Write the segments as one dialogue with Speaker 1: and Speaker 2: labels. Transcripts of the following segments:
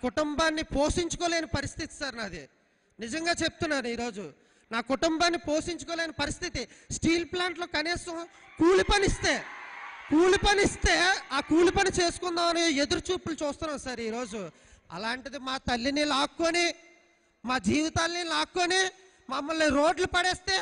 Speaker 1: కుటుంబాన్ని పోషించుకోలేని పరిస్థితి సార్ నాది నిజంగా చెప్తున్నాను ఈరోజు నా కుటుంబాన్ని పోషించుకోలేని పరిస్థితి స్టీల్ ప్లాంట్లో కనీసం కూలి పని ఇస్తే కూలి పని ఇస్తే ఆ కూలి పని చేసుకుందామని ఎదురు చూపులు చూస్తున్నాం సార్ ఈరోజు అలాంటిది మా తల్లిని లాక్కొని మా జీవితాల్ని లాక్కొని మమ్మల్ని రోడ్లు పడేస్తే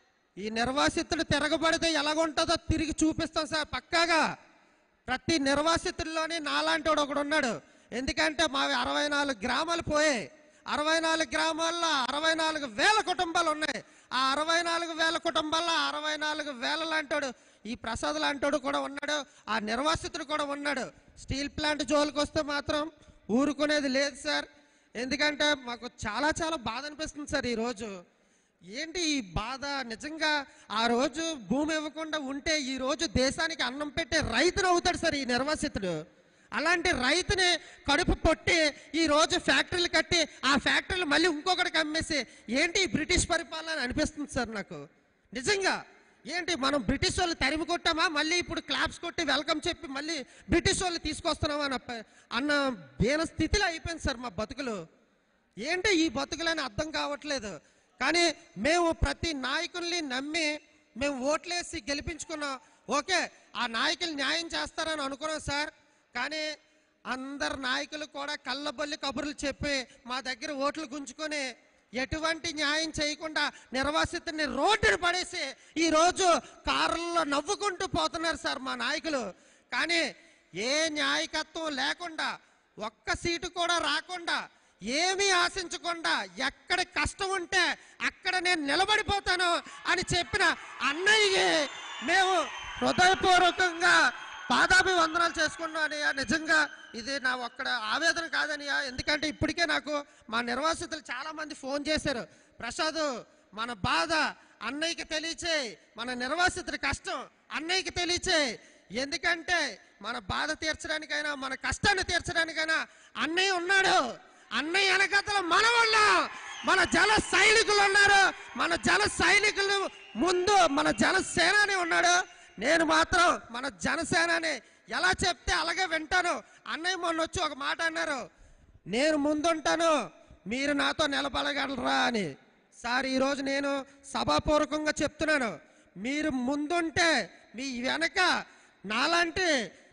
Speaker 1: ఈ నిర్వాసితుడు తిరగబడితే ఎలాగుంటుందో తిరిగి చూపిస్తాం సార్ పక్కాగా ప్రతి నిర్వాసితుల్లోని నాలాంటి వాడు ఒకడు ఉన్నాడు ఎందుకంటే మావి అరవై నాలుగు గ్రామాలు పోయాయి అరవై నాలుగు గ్రామాల్లో అరవై నాలుగు వేల కుటుంబాలు ఉన్నాయి ఆ అరవై నాలుగు వేల కుటుంబాల్లో అరవై నాలుగు వేల లాంటోడు ఈ ప్రసాద్ లాంటోడు కూడా ఉన్నాడు ఆ నిర్వాసితుడు కూడా ఉన్నాడు స్టీల్ ప్లాంట్ జోలికి వస్తే మాత్రం ఊరుకునేది లేదు సార్ ఎందుకంటే మాకు చాలా చాలా బాధ అనిపిస్తుంది సార్ ఈరోజు ఏంటి ఈ బాధ నిజంగా ఆ రోజు భూమి ఇవ్వకుండా ఉంటే ఈ రోజు దేశానికి అన్నం పెట్టే రైతును అవుతాడు సార్ ఈ నిర్వాసితుడు అలాంటి రైతుని కడుపు పొట్టి ఈ రోజు ఫ్యాక్టరీలు కట్టి ఆ ఫ్యాక్టరీలు మళ్ళీ ఇంకొకటికి అమ్మేసి ఏంటి ఈ బ్రిటిష్ పరిపాలన అనిపిస్తుంది సార్ నాకు నిజంగా ఏంటి మనం బ్రిటిష్ వాళ్ళు తరిమి కొట్టామా మళ్ళీ ఇప్పుడు క్లాప్స్ కొట్టి వెల్కమ్ చెప్పి మళ్ళీ బ్రిటిష్ వాళ్ళు తీసుకొస్తున్నామా అన్న ప- అన్న దీన స్థితిలో అయిపోయింది సార్ మా బతుకులు ఏంటి ఈ బతుకులని అర్థం కావట్లేదు కానీ మేము ప్రతి నాయకుల్ని నమ్మి మేము ఓట్లేసి గెలిపించుకున్నాం ఓకే ఆ నాయకులు న్యాయం చేస్తారని అనుకున్నాం సార్ కానీ అందరు నాయకులు కూడా కళ్ళబొల్లి కబుర్లు చెప్పి మా దగ్గర ఓట్లు గుంజుకొని ఎటువంటి న్యాయం చేయకుండా నిర్వాసితుని రోడ్డును పడేసి ఈ రోజు కారుల్లో నవ్వుకుంటూ పోతున్నారు సార్ మా నాయకులు కానీ ఏ న్యాయకత్వం లేకుండా ఒక్క సీటు కూడా రాకుండా ఏమీ ఆశించకుండా ఎక్కడ కష్టం ఉంటే అక్కడ నేను నిలబడిపోతాను అని చెప్పిన అన్నయ్యకి మేము హృదయపూర్వకంగా పాదాభివందనాలు చేసుకున్నాను అన్నయ్య నిజంగా ఇది నా ఒక్కడ ఆవేదన కాదనియా ఎందుకంటే ఇప్పటికే నాకు మా నిర్వాసితులు చాలా మంది ఫోన్ చేశారు ప్రసాద్ మన బాధ అన్నయ్యకి తెలియచేయి మన నిర్వాసితుడి కష్టం అన్నయ్యకి తెలియచేయి ఎందుకంటే మన బాధ తీర్చడానికైనా మన కష్టాన్ని తీర్చడానికైనా అన్నయ్య ఉన్నాడు అన్నయ్య వెనకతల మన వల్ల మన జల సైనికులు ఉన్నారు మన జల సైనికులు ముందు మన జనసేనాని ఉన్నాడు నేను మాత్రం మన జనసేనాని ఎలా చెప్తే అలాగే వింటాను అన్నయ్య మొన్న వచ్చి ఒక మాట అన్నారు నేను ముందుంటాను మీరు నాతో నిలబడగలరా అని సార్ ఈరోజు నేను సభాపూర్వకంగా చెప్తున్నాను మీరు ముందుంటే మీ వెనక నాలాంటి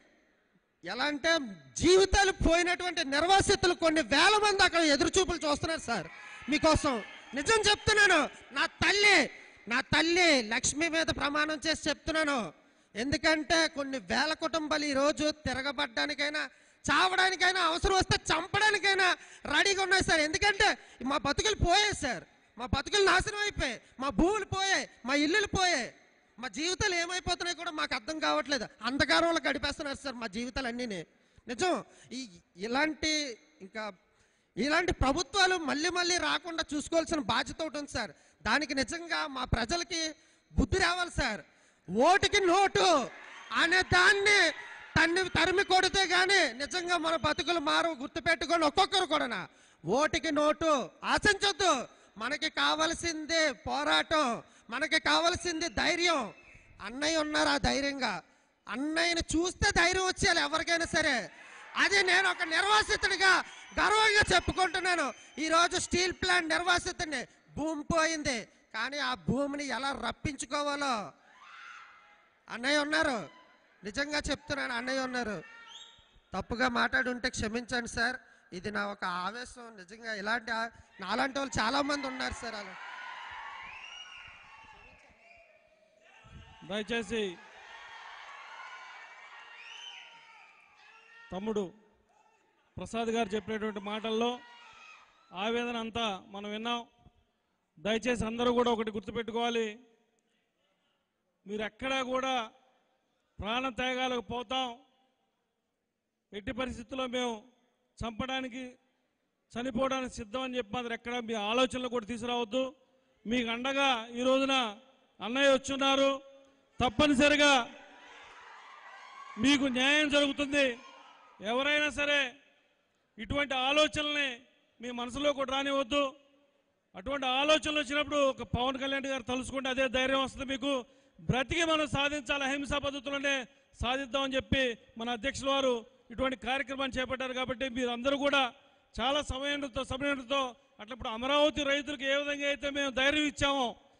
Speaker 1: ఎలా అంటే జీవితాలు పోయినటువంటి నిర్వాసితులు కొన్ని వేల మంది అక్కడ ఎదురు చూపులు చూస్తున్నారు సార్ మీకోసం నిజం చెప్తున్నాను నా తల్లి నా తల్లి లక్ష్మి మీద ప్రమాణం చేసి చెప్తున్నాను ఎందుకంటే కొన్ని వేల కుటుంబాలు ఈ రోజు తిరగబడ్డానికైనా చావడానికైనా అవసరం వస్తే చంపడానికైనా రెడీగా ఉన్నాయి సార్ ఎందుకంటే మా బతుకులు పోయాయి సార్ మా బతుకులు నాశనం అయిపోయాయి మా భూములు పోయాయి మా ఇల్లులు పోయాయి మా జీవితాలు ఏమైపోతున్నాయి కూడా మాకు అర్థం కావట్లేదు అంధకారంలో గడిపేస్తున్నారు సార్ మా జీవితాలు అన్నీ నిజం ఈ ఇలాంటి ఇంకా ఇలాంటి ప్రభుత్వాలు మళ్ళీ మళ్ళీ రాకుండా చూసుకోవాల్సిన బాధ్యత ఒకటి ఉంది సార్ దానికి నిజంగా మా ప్రజలకి బుద్ధి రావాలి సార్ ఓటుకి నోటు అనే దాన్ని తన్ని తరిమి కొడితే గాని నిజంగా మన బతుకులు మారు గుర్తుపెట్టుకొని ఒక్కొక్కరు కూడా ఓటుకి నోటు ఆశించొద్దు మనకి కావలసింది పోరాటం మనకి కావలసింది ధైర్యం అన్నయ్య ఉన్నారు ఆ ధైర్యంగా అన్నయ్యని చూస్తే ధైర్యం వచ్చేయాలి ఎవరికైనా సరే అది నేను ఒక నిర్వాసితుడిగా గర్వంగా చెప్పుకుంటున్నాను ఈరోజు స్టీల్ ప్లాంట్ నిర్వాసితుడిని భూమి పోయింది కానీ ఆ భూమిని ఎలా రప్పించుకోవాలో అన్నయ్య ఉన్నారు నిజంగా చెప్తున్నాను అన్నయ్య ఉన్నారు తప్పుగా మాట్లాడుంటే క్షమించండి సార్ ఇది నా ఒక ఆవేశం నిజంగా ఇలాంటి ఆ- నాలాంటి వాళ్ళు చాలా మంది ఉన్నారు సార్ అలా
Speaker 2: దయచేసి తమ్ముడు ప్రసాద్ గారు చెప్పినటువంటి మాటల్లో ఆవేదన అంతా మనం విన్నాం దయచేసి అందరూ కూడా ఒకటి గుర్తుపెట్టుకోవాలి మీరు ఎక్కడా కూడా ప్రాణ త్యాగాలకు పోతాం ఎట్టి పరిస్థితుల్లో మేము చంపడానికి చనిపోవడానికి సిద్ధం అని చెప్పి మాత్రం ఎక్కడ మీ ఆలోచనలు కూడా తీసుకురావద్దు మీకు అండగా ఈ రోజున అన్నయ్య వచ్చున్నారు తప్పనిసరిగా మీకు న్యాయం జరుగుతుంది ఎవరైనా సరే ఇటువంటి ఆలోచనల్ని మీ మనసులో కూడా రానివద్దు అటువంటి ఆలోచనలు వచ్చినప్పుడు ఒక పవన్ కళ్యాణ్ గారు తలుసుకుంటే అదే ధైర్యం వస్తుంది మీకు బ్రతికి మనం సాధించాలి అహింసా పద్ధతులనే సాధిద్దామని చెప్పి మన అధ్యక్షుల వారు ఇటువంటి కార్యక్రమాన్ని చేపట్టారు కాబట్టి మీరు అందరూ కూడా చాలా సమయంతో సమయంతో అట్లా ఇప్పుడు అమరావతి రైతులకు ఏ విధంగా అయితే మేము ధైర్యం ఇచ్చామో